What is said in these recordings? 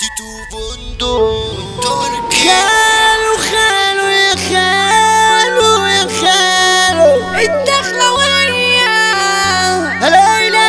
تيتو بندق تركي خالو خالو يا خالو يا خالو الدخلوية ليلى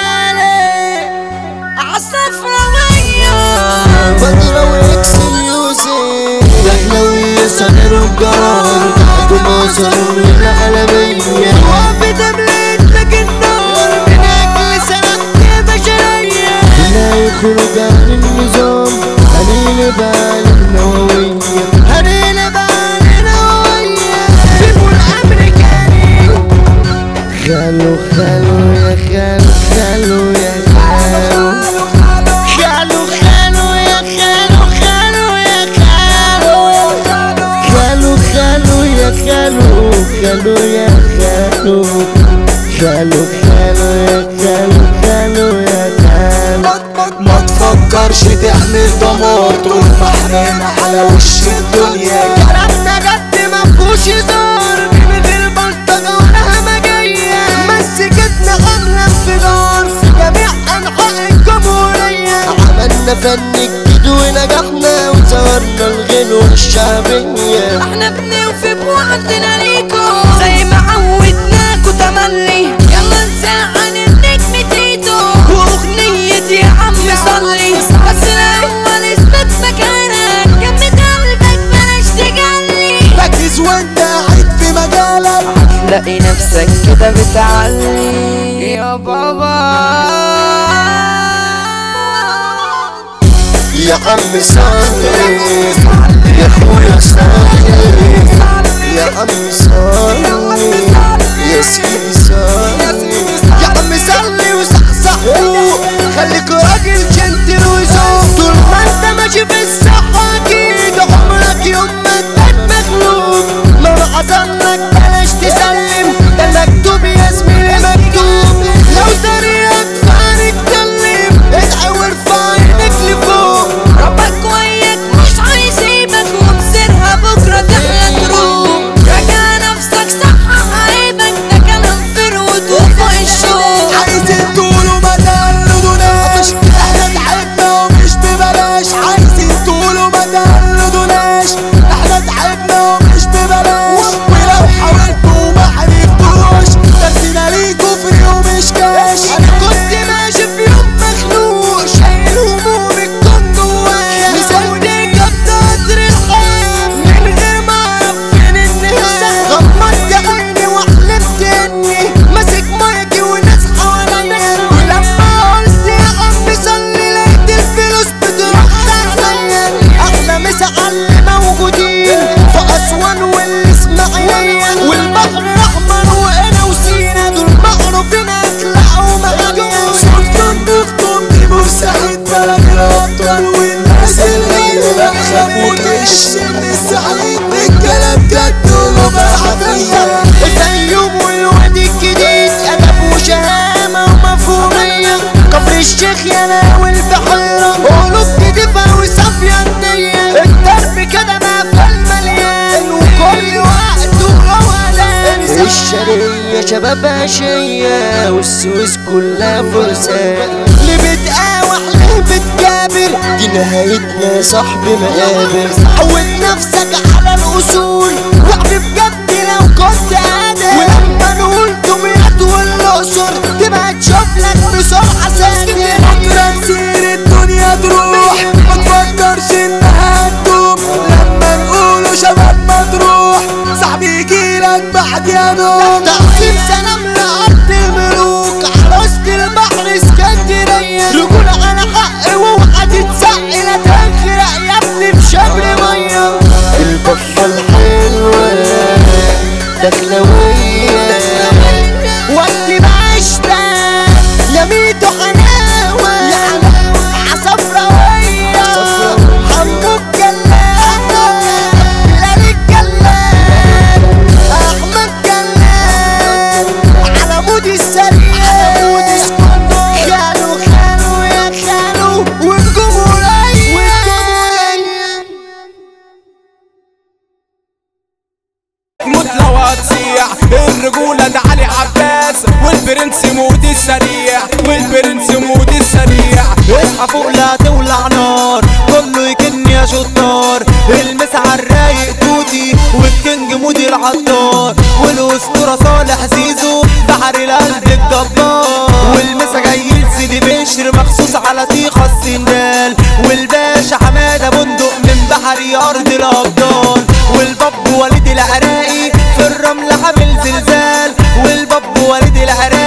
عالصفراوية بدر ويكس ميوزك دخلوية صدر وقرار تحكم وصلوا للعالمية وقفت مليت لك النار من أجل سلامتي بشرية لا يخرج عن النظام قليل بال النووية هنينا بالنا ويا فيبو الأمريكاني خالو خالو يا خالو خالو يا خالو خالو خالو يا خالو خالو يا خالو خالو خالو يا خالو خالو يا خالو خالو خالو يا خالو خالو يا خالو ما تفكرش تعمل دمار طول ما احنا على وش الدنيا كلامنا جد مفهوش هزار من غير بلطجة ولا همجية مسكتنا عاملة انفجار في جميع أنحاء الجمهورية عملنا فن جديد ونجحنا وصورنا الغنوة الشعبية احنا بنوفي بوعدنا ليكو زي ما عودناكو تملي يلا نساعد النجم تيتو واغنية يا عم صلي بس الاول اثبت مكانك جمد قلبك بلاش تجلي ركز وانت قاعد في مجالك تلاقي نفسك كده بتعلي يا بابا يا عم صلي يا اخويا صلي يا عم صلي يا سيدي صلي يا عم صلي وصحصح فوق خليك راجل جنتل وذوق طول ما انت ماشي في الصحة اكيد عمرك يوم ما تبقى مخلوق لو حصل لك بلاش تسلم ده مكتوب يا زميلي مكتوب لو طريقك فارق اتكلم ادعي وارفع ايدك لفوق ربك وياك مش هيسيبك ومصيرها بكرة تحلى تروح راجع نفسك صحح عيبك ده كلام فرود وفوق الشوق عايزين تقولوا ما تقلدوناش احنا تعبنا ومش ببلاش عايزين تقولوا ما تقلدوناش احنا تعبنا ومش ببلاش ولو حاولتوا وما عرفتوش نفسنا ليكوا فري ومش كاش انا كنت ماشي في يوم مخنوق شايل همومي تكون جوايا نزلت جبت قدر الحياة من غير ما اعرف فين النهاية غمضت عيني وحلمت اني ماسك مايكي وناس حواليا ولما قلت يا عم صلي لقيت الفلوس بتروح عليا احلى مسا على اللي موجودين في اسوان والاسماعيلية والبحر الاحمر وانا وسينا دول معروفين اخلاق ومعاني سلطان دكتور دي بورسعيد بلد الابطال والناس اللي ما خافوش من السعيد الكلام جد ولغة حقيقية الفيوم والواد الجديد ادب وشهامة ومفهومية كفر الشيخ يا والبحيرة قلوب نضيفة وصافية النية الدرب كده مقفل مليان وكل وقت وروقان الشرقية شباب عشية والسويس كلها فرسان اللي بتقاوح ليه بتكابر دي نهايتنا يا صاحبي مقابر عود نفسك على الاصول وعد بجد لو كنت قادر ولما نقول دمياط والاقصر تبقى تشوف لك بسرعه ساكن بكرة نسير الدنيا تروح ما تفكرش انها هتدوم لما نقولوا شباب مطروح صاحبي يجيلك بعد يا نوم تقسيم سلام لأرض الملوك على وسط البحر اسكندرية رجولة على حق واوعى تتسقي لا تغرق يا ابني بشبر مية البفة الحلوة دخلوية وقت بعشتك يا ميتو حلاوة يا حلاوة عصفراوية العطار والاسطوره صالح زيزو بحر القلب الجبار والمسا جاي لسيدي بشر مخصوص على طيخه السندال والباشا حماده بندق من بحري ارض الابطال والباب وليد العراقي في الرمل حامل زلزال والباب وليد العراقي